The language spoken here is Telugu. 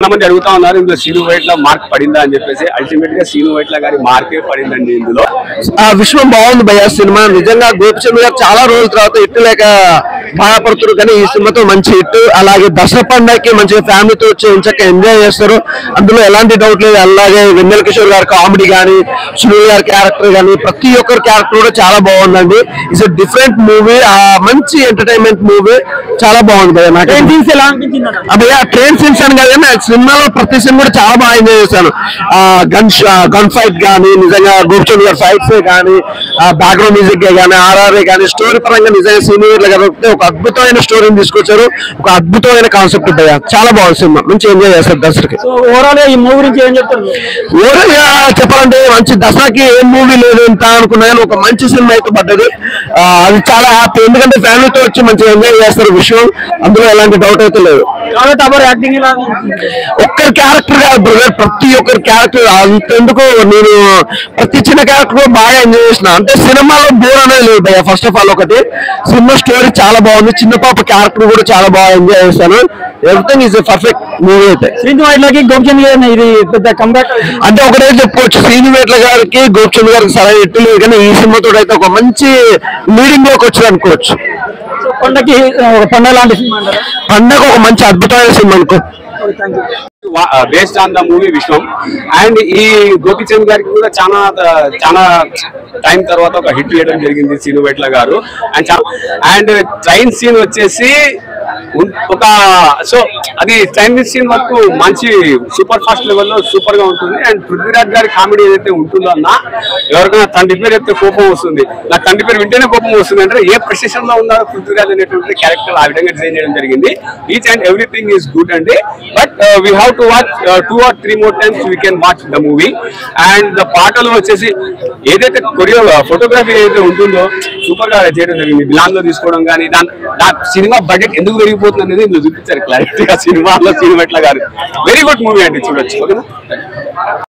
చాలా మంది అడుగుతా ఉన్నారు ఇందులో సీను వైట్ల మార్క్ పడిందా అని చెప్పేసి అల్టిమేట్ గా సీను వైట్ల గారి మార్కే పడిందండి ఇందులో ఆ విశ్వం బాగుంది భయ్య సినిమా నిజంగా గోపిచంద్ గారు చాలా రోజుల తర్వాత హిట్ లేక బాధపడుతున్నారు కానీ ఈ సినిమాతో మంచి హిట్ అలాగే దసరా పండగకి మంచిగా ఫ్యామిలీతో వచ్చి ఇంచక్క ఎంజాయ్ చేస్తారు అందులో ఎలాంటి డౌట్ లేదు అలాగే వెన్నెల కిషోర్ గారి కామెడీ కానీ సునీల్ గారి క్యారెక్టర్ కానీ ప్రతి ఒక్కరి క్యారెక్టర్ కూడా చాలా బాగుందండి ఇట్స్ డిఫరెంట్ మూవీ ఆ మంచి ఎంటర్టైన్మెంట్ మూవీ చాలా బాగుంది భయ్య నాకు ఎలా అనిపించింది అన్న? అబ్బాయి ట్రైన్ సీన్స్ అని కాదు కానీ సినిమాలో ప్రతి సీన్ కూడా చాలా బాగా ఎంజాయ్ చేశాను ఆ గన్ గన్ ఫైట్ కానీ నిజంగా గోపిచంద్ గారి ఫైట్స్ కానీ బ్యాక్గ్రౌండ్ మ్యూజిక్ కానీ ఆర్ఆర్ఏ కానీ స్టోరీ పరంగా నిజంగా సీనియర్ కాబట్టి ఒక అద్భుతమైన స్టోరీని తీసుకొచ్చారు ఒక అద్భుతమైన కాన్సెప్ట్ భయ్య చాలా బాగుంది సినిమా మంచి ఎంజాయ్ చేస్తారు దసరాకి సో ఓవరాల్ గా ఈ మూవీ గురించి ఏం చెప్తారు ఓవరాల్ గా చెప్పాలంటే మంచి దసరాకి ఏం మూవీ లేదు ఇంత అనుకున్నా కానీ ఒక మంచి సినిమా అయితే పడ్డది ఆ, అది చాలా హ్యాపీ ఎందుకంటే ఫ్యామిలీతో వచ్చి మంచిగా ఎంజాయ్ చేస్తారు విషయం అందులో ఎలాంటి డౌట్ అయితే లేదు కాబట్టి అబర్ యాక్టింగ్ ఎలా అనిపించింది? ఒక్కరి క్యారెక్టర్ కాదు బ్రదర్ ప్రతి ఒక్కరి క్యారెక్టర్ అంతెందుకు నేను ప్రతి చిన్న క్యారెక్టర్ కూడా బాగా ఎంజాయ్ చేసిన అంటే సినిమాలో బోర్ అనేది లేదు భయ్య ఫస్ట్ ఆఫ్ ఆల్ ఒకటి సినిమా స్టోరీ చాలా బాగుంది చిన్న పాప క్యారెక్టర్ కూడా చాలా బాగా ఎంజాయ్ చేశాను ఎవ్రీథింగ్ ఈజ్ పర్ఫెక్ట్ మూవీ అయితే శ్రీనిధి వైట్లకి గోపిచంద్ గారిని ఇది పెద్ద కంబ్యాక్ అంటే ఒకటే చెప్పుకోవచ్చు శ్రీనివేట్ల గారికి గోపిచంద్ గారికి సరైన ఎట్టు లేదు కానీ ఈ సినిమాతో అయితే ఒక మంచి లీడింగ్ లోకి వచ్చింది అనుకోవచ్చు పండగకి ఒక పండగ లాంటి సినిమా అంటారా పండగ ఒక మంచి అద్భుతమైన సినిమా అనుకో thank you based on the movie Viswam and ఈ గోపిచంద్ గారికి కూడా చాలా చాలా టైం తర్వాత ఒక హిట్ చేయడం జరిగింది సీను వెట్ల గారు అండ్ అండ్ ట్రైన్ సీన్ వచ్చేసి ఉన్- ఒక సో అది ట్రైన్ సీన్ వరకు మంచి సూపర్ ఫాస్ట్ లెవెల్లో సూపర్ గా ఉంటుంది అండ్ పృథ్వీరాజ్ గారి కామెడీ ఏదైతే ఉంటుందో అన్న ఎవరికైనా తండ్రి పేరు చెప్తే కోపం వస్తుంది నాకు తండ్రి పేరు వింటేనే కోపం వస్తుంది అంటే ఏ ప్రొసెషన్ లో ఉన్నారో పృథ్వీరాజ్ అనేటువంటి క్యారెక్టర్ ఆ విధంగా డిజైన్ చేయడం జరిగింది each and everything is good అండి but we have to watch two or three more times we can watch the movie and the పాటలు వచ్చేసి ఏదైతే కొరియో ఫోటోగ్రఫీ ఏదైతే ఉంటుందో సూపర్ గా చేయడం జరిగింది బిలాన్ లో తీసుకోవడం కానీ దాని దాని సినిమా బడ్జెట్ ఎందుకు పెరిగిపోతుంది అనేది ఇందులో చూపించారు క్లారిటీగా సినిమాలో సినిమా ఎట్లా గారు వెరీ గుడ్ మూవీ అండి చూడొచ్చు ఓకేనా